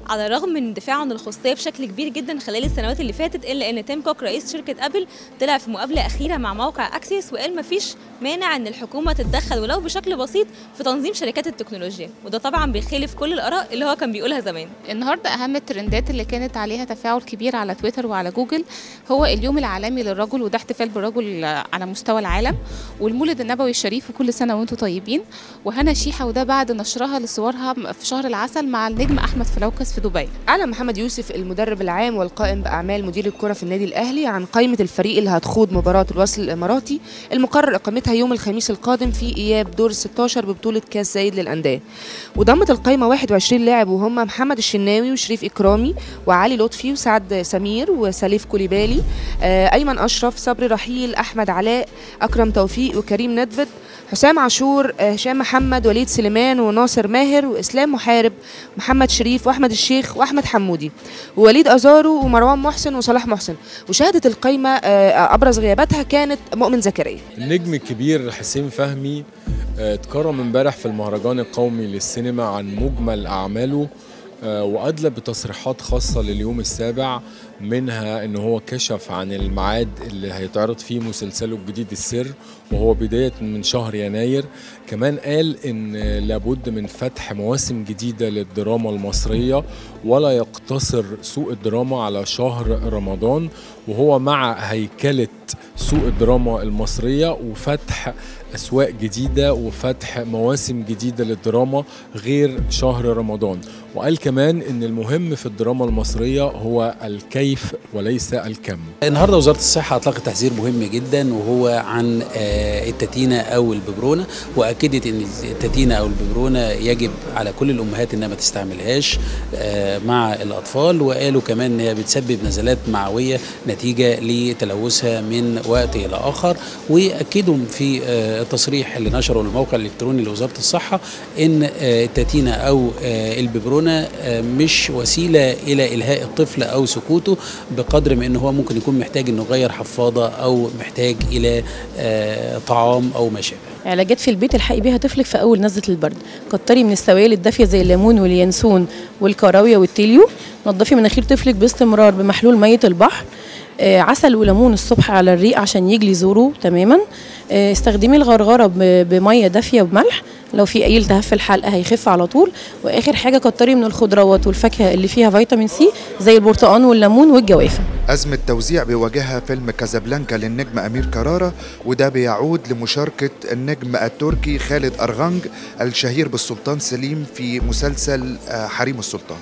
على الرغم من اندفاعه عن الخصوصيه بشكل كبير جدا خلال السنوات اللي فاتت الا ان تيم كوك رئيس شركه ابل طلع في مقابله اخيره مع موقع اكسيس وقال مفيش مانع ان الحكومه تتدخل ولو بشكل بسيط في تنظيم شركات التكنولوجيا وده طبعا بيخالف كل الاراء اللي هو كان بيقولها زمان النهارده اهم الترندات اللي كانت عليها تفاعل كبير على تويتر وعلى جوجل هو اليوم العالمي للرجل وده احتفال بالرجل على مستوى العالم والمولد النبوي الشريف وكل سنه وانتم طيبين وهنا شيحه وده بعد نشرها لصورها في شهر العسل مع النجم احمد فلوكس في دبي أعلن محمد يوسف المدرب العام والقائم بأعمال مدير الكرة في النادي الأهلي عن قائمة الفريق اللي هتخوض مباراة الوصل الإماراتي المقرر إقامتها يوم الخميس القادم في إياب دور ال 16 ببطولة كأس زايد للأندية وضمت القائمة 21 لاعب وهم محمد الشناوي وشريف إكرامي وعلي لطفي وسعد سمير وسليف كوليبالي آه، أيمن أشرف صبري رحيل أحمد علاء أكرم توفيق وكريم ندفد حسام عاشور آه، هشام محمد وليد سليمان وناصر ماهر واسلام محارب محمد شريف واحمد الشيخ واحمد حمودي ووليد ازارو ومروان محسن وصلاح محسن وشهدت القايمه آه، ابرز غياباتها كانت مؤمن زكريا النجم الكبير حسين فهمي آه، اتكرم امبارح في المهرجان القومي للسينما عن مجمل اعماله آه، وادلى بتصريحات خاصه لليوم السابع منها ان هو كشف عن الميعاد اللي هيتعرض فيه مسلسله الجديد السر وهو بدايه من شهر يناير كمان قال ان لابد من فتح مواسم جديده للدراما المصريه ولا يقتصر سوق الدراما على شهر رمضان وهو مع هيكله سوق الدراما المصريه وفتح اسواق جديده وفتح مواسم جديده للدراما غير شهر رمضان وقال كمان ان المهم في الدراما المصريه هو الكيف وليس الكم النهارده وزاره الصحه اطلقت تحذير مهم جدا وهو عن آه، التتينه او الببرونه واكدت ان التتينه او الببرونه يجب على كل الامهات انها ما تستعملهاش آه، مع الاطفال وقالوا كمان ان هي بتسبب نزلات معويه نتيجه لتلوثها من وقت الى اخر واكدوا في آه، التصريح اللي نشره الموقع الالكتروني لوزاره الصحه ان آه، التتينه او آه، الببرونه آه، مش وسيله الى الهاء الطفل او سكوته بقدر ما ان هو ممكن يكون محتاج انه يغير حفاضه او محتاج الى آه، طعام او ما شابه علاجات في البيت الحقي بيها طفلك في اول نزله البرد كتري من السوائل الدافيه زي الليمون واليانسون والكراويه والتيليو نضفي مناخير طفلك باستمرار بمحلول ميه البحر آه، عسل وليمون الصبح على الريق عشان يجلي زوره تماما آه، استخدمي الغرغره ب- بميه دافيه وبملح لو في اي التهاب في الحلق هيخف على طول واخر حاجه كتري من الخضروات والفاكهه اللي فيها فيتامين سي زي البرتقال والليمون والجوافه أزمة توزيع بيواجهها فيلم كازابلانكا للنجم أمير كرارة وده بيعود لمشاركة النجم التركي خالد أرغنج الشهير بالسلطان سليم في مسلسل آه، حريم السلطان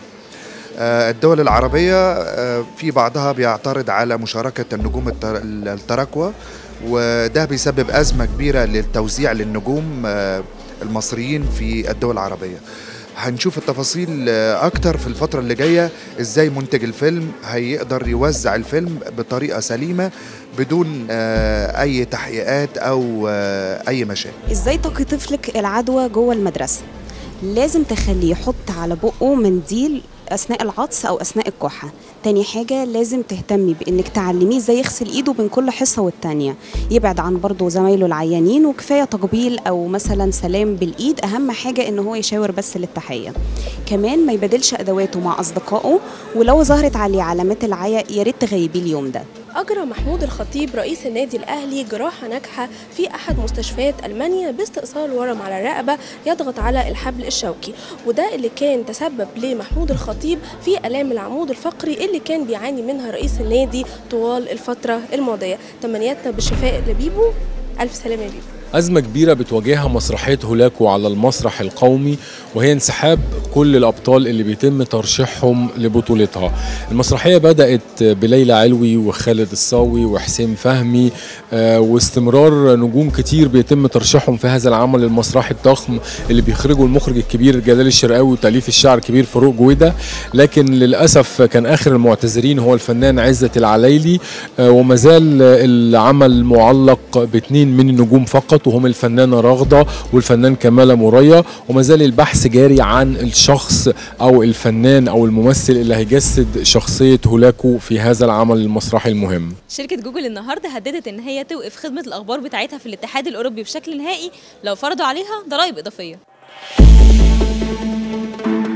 آه، الدول العربية آه، في بعضها بيعترض على مشاركة النجوم التر- التراكوة وده بيسبب أزمة كبيرة للتوزيع للنجوم آه، المصريين في الدول العربية هنشوف التفاصيل آه، اكتر في الفترة اللي جاية ازاي منتج الفيلم هيقدر يوزع الفيلم بطريقة سليمة بدون آه، اي تحقيقات او آه، اي مشاكل ازاي تقي طفلك العدوى جوه المدرسه لازم تخليه يحط على بقه منديل اثناء العطس او اثناء الكحه تاني حاجة لازم تهتمي بانك تعلميه ازاي يغسل ايده بين كل حصة والتانية يبعد عن برضه زمايله العيانين وكفاية تقبيل او مثلا سلام بالايد اهم حاجة ان هو يشاور بس للتحية كمان ما يبادلش ادواته مع اصدقائه ولو ظهرت عليه علامات العيا يا ريت تغيبيه اليوم ده أجرى محمود الخطيب رئيس النادي الأهلي جراحة ناجحة في أحد مستشفيات ألمانيا باستئصال ورم على الرقبة يضغط على الحبل الشوكي وده اللي كان تسبب لمحمود الخطيب في آلام العمود الفقري اللي كان بيعاني منها رئيس النادي طوال الفترة الماضية تمنياتنا بالشفاء لبيبو ألف سلامة يا بيبو أزمة كبيرة بتواجهها مسرحية هولاكو على المسرح القومي وهي انسحاب كل الأبطال اللي بيتم ترشيحهم لبطولتها المسرحية بدأت بليلى علوي وخالد الصاوي وحسين فهمي آه، واستمرار نجوم كتير بيتم ترشيحهم في هذا العمل المسرحي الضخم اللي بيخرجه المخرج الكبير جلال الشرقاوي وتأليف الشعر الكبير فاروق جويدة لكن للأسف كان آخر المعتذرين هو الفنان عزت العلايلي آه، وما زال العمل معلق باثنين من النجوم فقط وهم الفنانة رغدة والفنان كمالة مريا وما زال البحث جاري عن الشخص أو الفنان أو الممثل اللي هيجسد شخصية هولاكو في هذا العمل المسرحي المهم شركة جوجل النهارده هددت ان هي توقف خدمة الاخبار بتاعتها في الاتحاد الاوروبي بشكل نهائي لو فرضوا عليها ضرائب اضافية